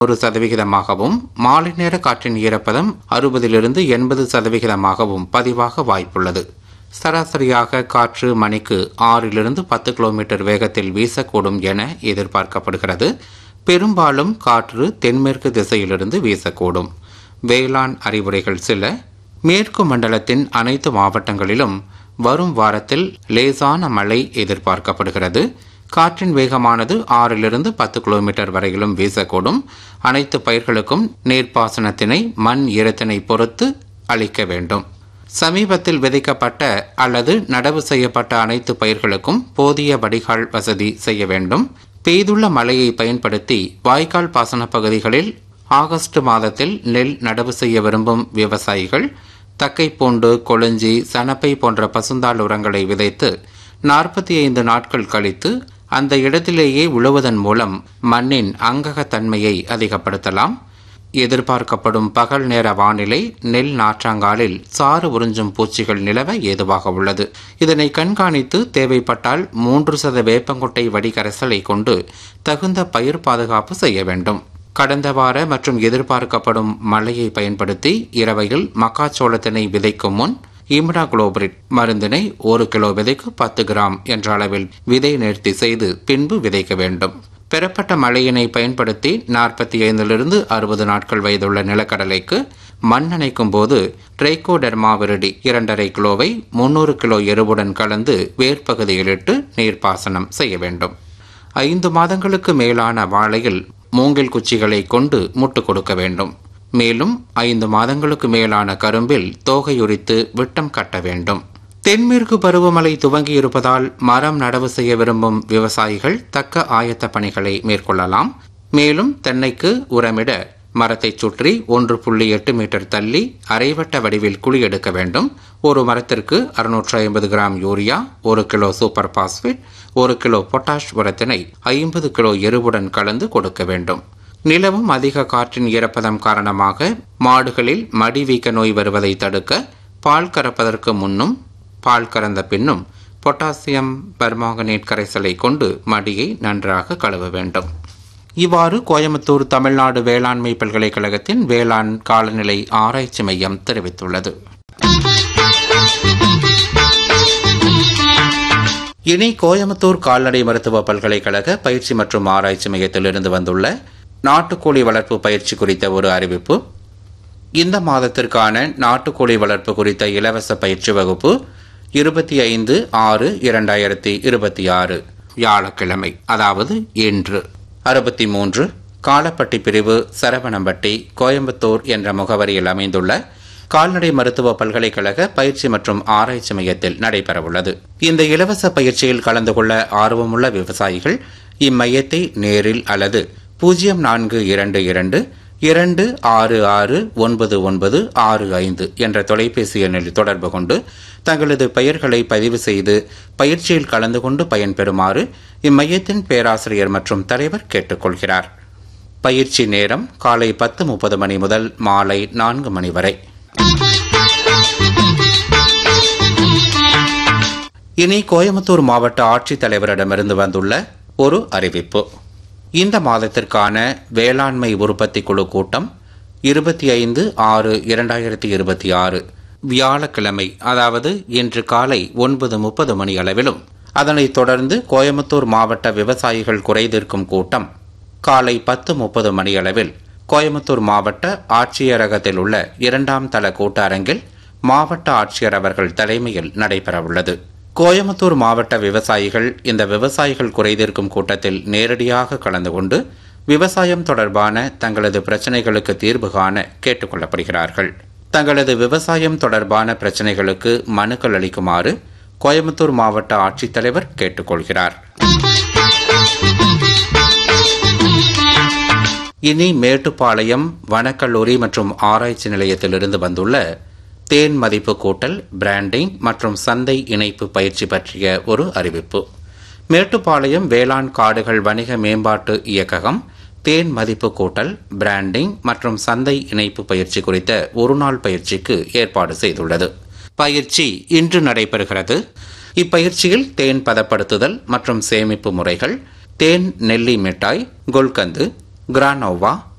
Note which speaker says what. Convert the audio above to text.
Speaker 1: ஒரு சதவிகிதமாகவும் மாலை நேர காற்றின் ஈரப்பதம் அறுபதிலிருந்து எண்பது சதவிகிதமாகவும் பதிவாக வாய்ப்புள்ளது சராசரியாக காற்று மணிக்கு ஆறிலிருந்து பத்து கிலோமீட்டர் வேகத்தில் வீசக்கூடும் என எதிர்பார்க்கப்படுகிறது பெரும்பாலும் காற்று தென்மேற்கு திசையிலிருந்து வீசக்கூடும் வேளாண் அறிவுரைகள் சில மேற்கு மண்டலத்தின் அனைத்து மாவட்டங்களிலும் வரும் வாரத்தில் லேசான மழை எதிர்பார்க்கப்படுகிறது காற்றின் வேகமானது ஆறிலிருந்து பத்து கிலோமீட்டர் வரையிலும் வீசக்கூடும் அனைத்து பயிர்களுக்கும் நீர்ப்பாசனத்தினை மண் ஈரத்தினை பொறுத்து அளிக்க வேண்டும் சமீபத்தில் விதைக்கப்பட்ட அல்லது நடவு செய்யப்பட்ட அனைத்து பயிர்களுக்கும் போதிய வடிகால் வசதி செய்ய வேண்டும் பெய்துள்ள மழையை பயன்படுத்தி வாய்க்கால் பாசன பகுதிகளில் ஆகஸ்ட் மாதத்தில் நெல் நடவு செய்ய விரும்பும் விவசாயிகள் தக்கைப்பூண்டு கொழுஞ்சி சனப்பை போன்ற பசுந்தாள் உரங்களை விதைத்து நாற்பத்தி ஐந்து நாட்கள் கழித்து அந்த இடத்திலேயே உழுவதன் மூலம் மண்ணின் அங்ககத்தன்மையை அதிகப்படுத்தலாம் எதிர்பார்க்கப்படும் பகல் நேர வானிலை நெல் நாற்றாங்காலில் சாறு உறிஞ்சும் பூச்சிகள் நிலவ ஏதுவாக உள்ளது இதனை கண்காணித்து தேவைப்பட்டால் மூன்று சத வேப்பங்கொட்டை வடிகரைசலை கொண்டு தகுந்த பயிர் பாதுகாப்பு செய்ய வேண்டும் கடந்த வார மற்றும் எதிர்பார்க்கப்படும் மழையை பயன்படுத்தி இரவையில் மக்காச்சோளத்தினை விதைக்கும் முன் இம்டா குளோபரிட் மருந்தினை ஒரு கிலோ விதைக்கு பத்து கிராம் என்ற அளவில் விதை நேர்த்தி செய்து பின்பு விதைக்க வேண்டும் பெறப்பட்ட மழையினை பயன்படுத்தி நாற்பத்தி ஐந்திலிருந்து அறுபது நாட்கள் வயதுள்ள நிலக்கடலைக்கு மண் நனைக்கும் போது ட்ரைகோடெர்மா விரிடி இரண்டரை கிலோவை முன்னூறு கிலோ எருவுடன் கலந்து வேர்ப்பகுதியிலிட்டு நீர்ப்பாசனம் செய்ய வேண்டும் ஐந்து மாதங்களுக்கு மேலான வாழையில் மூங்கில் குச்சிகளை கொண்டு முட்டு கொடுக்க வேண்டும் மேலும் ஐந்து மாதங்களுக்கு மேலான கரும்பில் தோகையுரித்து விட்டம் கட்ட வேண்டும் தென்மேற்கு பருவமழை துவங்கி இருப்பதால் மரம் நடவு செய்ய விரும்பும் விவசாயிகள் தக்க ஆயத்த பணிகளை மேற்கொள்ளலாம் மேலும் தென்னைக்கு உரமிட மரத்தைச் சுற்றி ஒன்று புள்ளி எட்டு மீட்டர் தள்ளி அரைவட்ட வடிவில் குழி எடுக்க வேண்டும் ஒரு மரத்திற்கு அறுநூற்று ஐம்பது கிராம் யூரியா ஒரு கிலோ சூப்பர் பாஸ்பேட் ஒரு கிலோ பொட்டாஷ் உரத்தினை ஐம்பது கிலோ எருவுடன் கலந்து கொடுக்க வேண்டும் நிலவும் அதிக காற்றின் ஈரப்பதம் காரணமாக மாடுகளில் மடிவீக்க நோய் வருவதை தடுக்க பால் கறப்பதற்கு முன்னும் பால் கறந்த பின்னும் பொட்டாசியம் பெர்மாங்கனேட் கரைசலை கொண்டு மடியை நன்றாக கழுவ வேண்டும் இவ்வாறு கோயம்புத்தூர் தமிழ்நாடு வேளாண்மை பல்கலைக்கழகத்தின் வேளாண் காலநிலை ஆராய்ச்சி மையம் தெரிவித்துள்ளது இனி கோயம்புத்தூர் கால்நடை மருத்துவ பல்கலைக்கழக பயிற்சி மற்றும் ஆராய்ச்சி மையத்திலிருந்து வந்துள்ள நாட்டுக்கோழி வளர்ப்பு பயிற்சி குறித்த ஒரு அறிவிப்பு இந்த மாதத்திற்கான நாட்டுக்கோழி வளர்ப்பு குறித்த இலவச பயிற்சி வகுப்பு இருபத்தி ஐந்து ஆறு இரண்டாயிரத்தி இருபத்தி ஆறு வியாழக்கிழமை அதாவது இன்று அறுபத்தி மூன்று காலப்பட்டி பிரிவு சரவணம்பட்டி கோயம்புத்தூர் என்ற முகவரியில் அமைந்துள்ள கால்நடை மருத்துவ பல்கலைக்கழக பயிற்சி மற்றும் ஆராய்ச்சி மையத்தில் நடைபெறவுள்ளது இந்த இலவச பயிற்சியில் கலந்து கொள்ள ஆர்வமுள்ள விவசாயிகள் இம்மையத்தை நேரில் அல்லது பூஜ்ஜியம் நான்கு இரண்டு இரண்டு இரண்டு ஆறு ஆறு ஒன்பது ஒன்பது ஆறு ஐந்து என்ற தொலைபேசி எண்ணில் தொடர்பு கொண்டு தங்களது பெயர்களை பதிவு செய்து பயிற்சியில் கலந்து கொண்டு பயன்பெறுமாறு இம்மையத்தின் பேராசிரியர் மற்றும் தலைவர் கேட்டுக்கொள்கிறார் பயிற்சி நேரம் காலை பத்து முப்பது மணி முதல் மாலை நான்கு மணி வரை இனி கோயம்புத்தூர் மாவட்ட ஆட்சித்தலைவரிடமிருந்து வந்துள்ள ஒரு அறிவிப்பு இந்த மாதத்திற்கான வேளாண்மை உற்பத்தி குழு கூட்டம் இருபத்தி ஐந்து ஆறு இரண்டாயிரத்தி இருபத்தி ஆறு வியாழக்கிழமை அதாவது இன்று காலை ஒன்பது முப்பது மணி அளவிலும் அதனைத் தொடர்ந்து கோயம்புத்தூர் மாவட்ட விவசாயிகள் குறைதீர்க்கும் கூட்டம் காலை பத்து முப்பது மணியளவில் கோயம்புத்தூர் மாவட்ட ஆட்சியரகத்தில் உள்ள இரண்டாம் தள கூட்டரங்கில் மாவட்ட ஆட்சியர் அவர்கள் தலைமையில் நடைபெறவுள்ளது கோயம்புத்தூர் மாவட்ட விவசாயிகள் இந்த விவசாயிகள் குறைதீர்க்கும் கூட்டத்தில் நேரடியாக கலந்து கொண்டு விவசாயம் தொடர்பான தங்களது பிரச்சினைகளுக்கு தீர்வு காண கேட்டுக் கொள்ளப்படுகிறார்கள் தங்களது விவசாயம் தொடர்பான பிரச்சினைகளுக்கு மனுக்கள் அளிக்குமாறு கோயம்புத்தூர் மாவட்ட ஆட்சித்தலைவர் கேட்டுக்கொள்கிறார் இனி மேட்டுப்பாளையம் வனக்கல்லூரி மற்றும் ஆராய்ச்சி நிலையத்திலிருந்து வந்துள்ள தேன் மதிப்பு கூட்டல் பிராண்டிங் மற்றும் சந்தை இணைப்பு பயிற்சி பற்றிய ஒரு அறிவிப்பு மேட்டுப்பாளையம் வேளாண் காடுகள் வணிக மேம்பாட்டு இயக்ககம் தேன் மதிப்பு கூட்டல் பிராண்டிங் மற்றும் சந்தை இணைப்பு பயிற்சி குறித்த ஒருநாள் பயிற்சிக்கு ஏற்பாடு செய்துள்ளது பயிற்சி இன்று நடைபெறுகிறது இப்பயிற்சியில் தேன் பதப்படுத்துதல் மற்றும் சேமிப்பு முறைகள் தேன் நெல்லி மிட்டாய் குல்கந்து கிரானோவா